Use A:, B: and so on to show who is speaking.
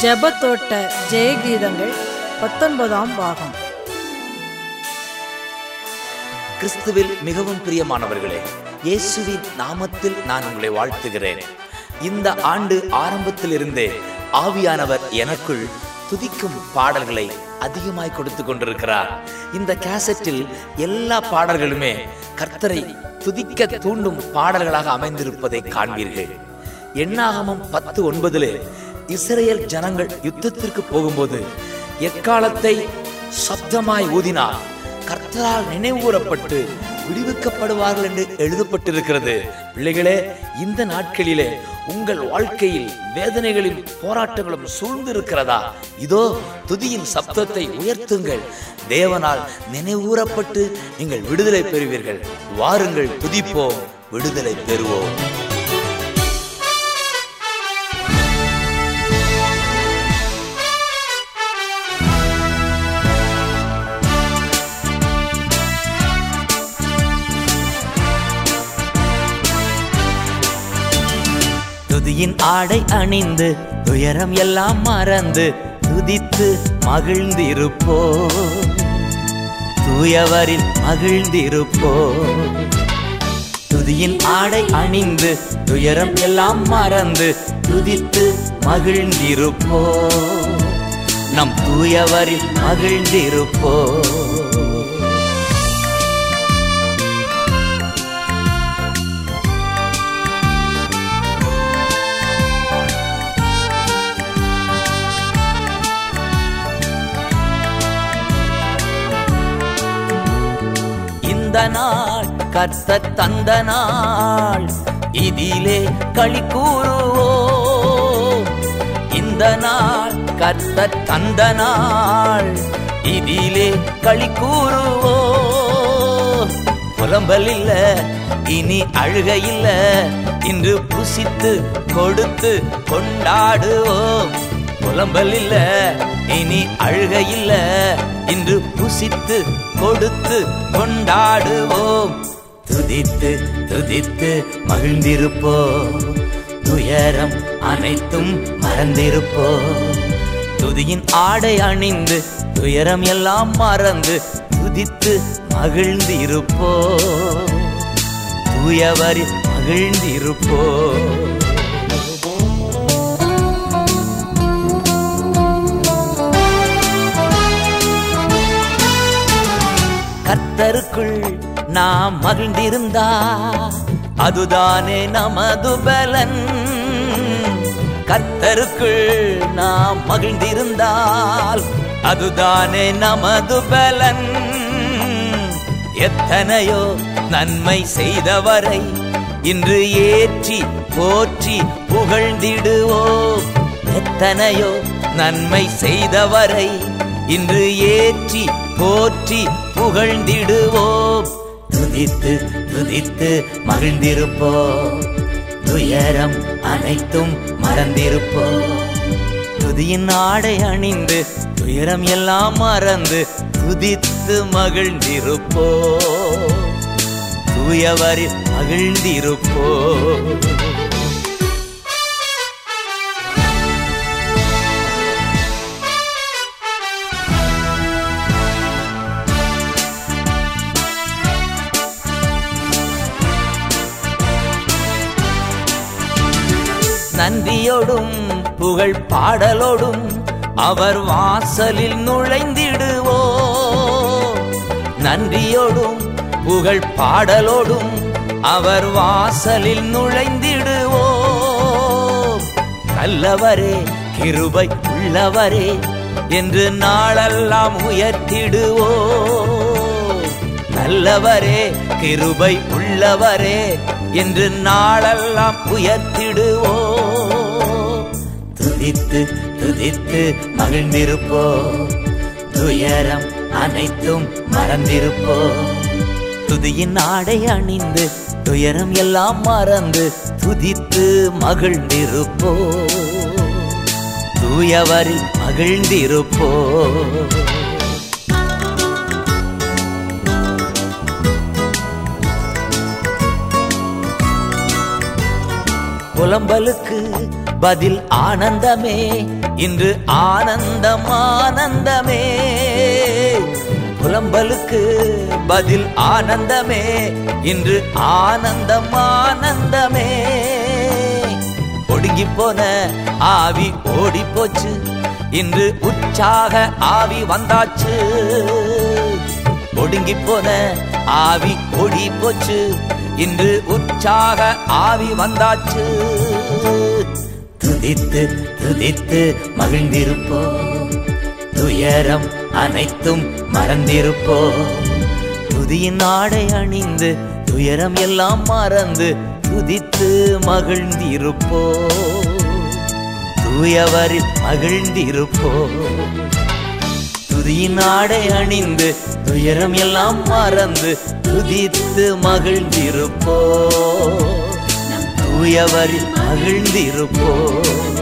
A: ஜெபத்தோட்ட ஜெயகீதங்கள் பத்தொன்பதாம் பாகம்
B: கிறிஸ்துவில் மிகவும் பிரியமானவர்களே இயேசுவின் நாமத்தில் நான் உங்களை வாழ்த்துகிறேன் இந்த ஆண்டு ஆரம்பத்திலிருந்தே ஆவியானவர் எனக்குள் துதிக்கும் பாடல்களை அதிகமாய் கொடுத்து கொண்டிருக்கிறார் இந்த கேசட்டில் எல்லா பாடல்களுமே கர்த்தரை துதிக்க தூண்டும் பாடல்களாக அமைந்திருப்பதை காண்பீர்கள் எண்ணாகமம் பத்து ஒன்பதிலே இஸ்ரேல் ஜனங்கள் யுத்தத்திற்கு போகும்போது எக்காலத்தை சப்தமாய் ஊதினார் கர்த்தரால் நினைவுகூரப்பட்டு விடுவிக்கப்படுவார்கள் என்று எழுதப்பட்டிருக்கிறது பிள்ளைகளே இந்த நாட்களிலே உங்கள் வாழ்க்கையில் வேதனைகளும் போராட்டங்களும் சூழ்ந்து இருக்கிறதா இதோ துதியின் சப்தத்தை உயர்த்துங்கள் தேவனால் நினைவூரப்பட்டு நீங்கள் விடுதலை பெறுவீர்கள் வாருங்கள் துதிப்போம் விடுதலை பெறுவோம் துதியின் ஆடை அணிந்து துயரம் எல்லாம் மறந்து துதித்து மகிழ்ந்திருப்போ தூயவரில் மகிழ்ந்திருப்போ துதியின் ஆடை அணிந்து துயரம் எல்லாம் மறந்து துதித்து மகிழ்ந்திருப்போ நம் தூயவரில் மகிழ்ந்திருப்போ இந்த நாள் கர்த்த தந்த நாள் இதிலே களி கூறுவோம் இந்த நாள் கர்த்த தந்த நாள் இதிலே களி கூறுவோம் புலம்பல் இல்ல இனி அழுக இல்ல இன்று புசித்து கொடுத்து கொண்டாடுவோம் புலம்பல் இல்ல இனி அழுக இல்ல இன்று புசித்து கொடுத்து கொண்டாடுவோம் துதித்து துதித்து மகிழ்ந்திருப்போம் துயரம் அனைத்தும் மறந்திருப்போம் துதியின் ஆடை அணிந்து துயரம் எல்லாம் மறந்து துதித்து மகிழ்ந்திருப்போம் தூயவரில் மகிழ்ந்திருப்போம் கர்த்தருக்குள் நாம் மகிழ்ந்திருந்தா அதுதானே நமது பலன் கர்த்தருக்குள் நாம் மகிழ்ந்திருந்தால் அதுதானே நமது பலன் எத்தனையோ நன்மை செய்தவரை இன்று ஏற்றி போற்றி புகழ்ந்திடுவோம் எத்தனையோ நன்மை செய்தவரை இன்று ஏற்றி போற்றி புகழ்ந்திடுவோம் துதித்து துதித்து மகிழ்ந்திருப்போம் துயரம் அனைத்தும் மறந்திருப்போம் துதியின் ஆடை அணிந்து துயரம் எல்லாம் மறந்து துதித்து மகிழ்ந்திருப்போ தூயவரில் மகிழ்ந்திருப்போ நன்றியோடும் புகழ் பாடலோடும் அவர் வாசலில் நுழைந்திடுவோ நன்றியோடும் புகழ் பாடலோடும் அவர் வாசலில் நுழைந்திடுவோ நல்லவரே கிருபை உள்ளவரே என்று நாளெல்லாம் உயர்த்திடுவோ நல்லவரே கிருபை உள்ளவரே என்று நாளெல்லாம் உயர்த்திடுவோ துதித்து துதித்து மகிழ்ந்திருப்போ துயரம் அனைத்தும் மறந்திருப்போ துதியின் ஆடை அணிந்து துயரம் எல்லாம் மறந்து துதித்து மகிழ்ந்திருப்போ தூயவரில் மகிழ்ந்திருப்போ புலம்பலுக்கு பதில் ஆனந்தமே இன்று ஆனந்தம் ஆனந்தமே புலம்பலுக்கு பதில் ஆனந்தமே இன்று ஆனந்தம் ஆனந்தமே ஒடுங்கி போன ஆவி ஓடி போச்சு இன்று உற்சாக ஆவி வந்தாச்சு ஒடுங்கி போன ஆவி ஓடி போச்சு இன்று உற்சாக ஆவி வந்தாச்சு துதித்து துதித்து மகிழ்ந்திருப்போம் துயரம் அனைத்தும் மறந்திருப்போ துதியின் ஆடை அணிந்து துயரம் எல்லாம் மறந்து துதித்து மகிழ்ந்திருப்போ தூயவரில் மகிழ்ந்திருப்போ துதியின் ஆடை அணிந்து துயரம் எல்லாம் மறந்து துதித்து மகிழ்ந்திருப்போ தூயவரில் மகிழ்ந்திருப்போ